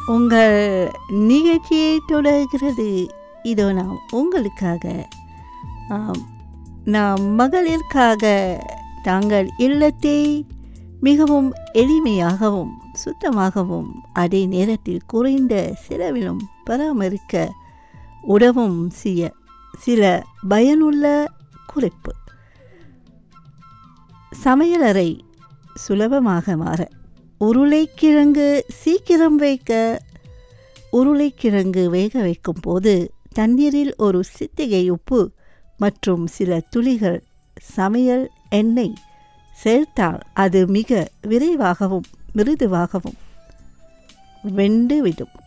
உங்கள் நிகழ்ச்சியை தொடர்கிறது இதோ நாம் உங்களுக்காக ஆம், நாம் மகளிருக்காக தாங்கள் இல்லத்தை மிகவும் எளிமையாகவும் சுத்தமாகவும் அதே நேரத்தில் குறைந்த செலவிலும் பராமரிக்க உதவும் சில சில பயனுள்ள குறிப்பு சமையலறை சுலபமாக மாற உருளைக்கிழங்கு சீக்கிரம் வைக்க உருளைக்கிழங்கு வேக வைக்கும் போது தண்ணீரில் ஒரு சித்திகை உப்பு மற்றும் சில துளிகள் சமையல் எண்ணெய் சேர்த்தால் அது மிக விரைவாகவும் மிருதுவாகவும் வெந்துவிடும்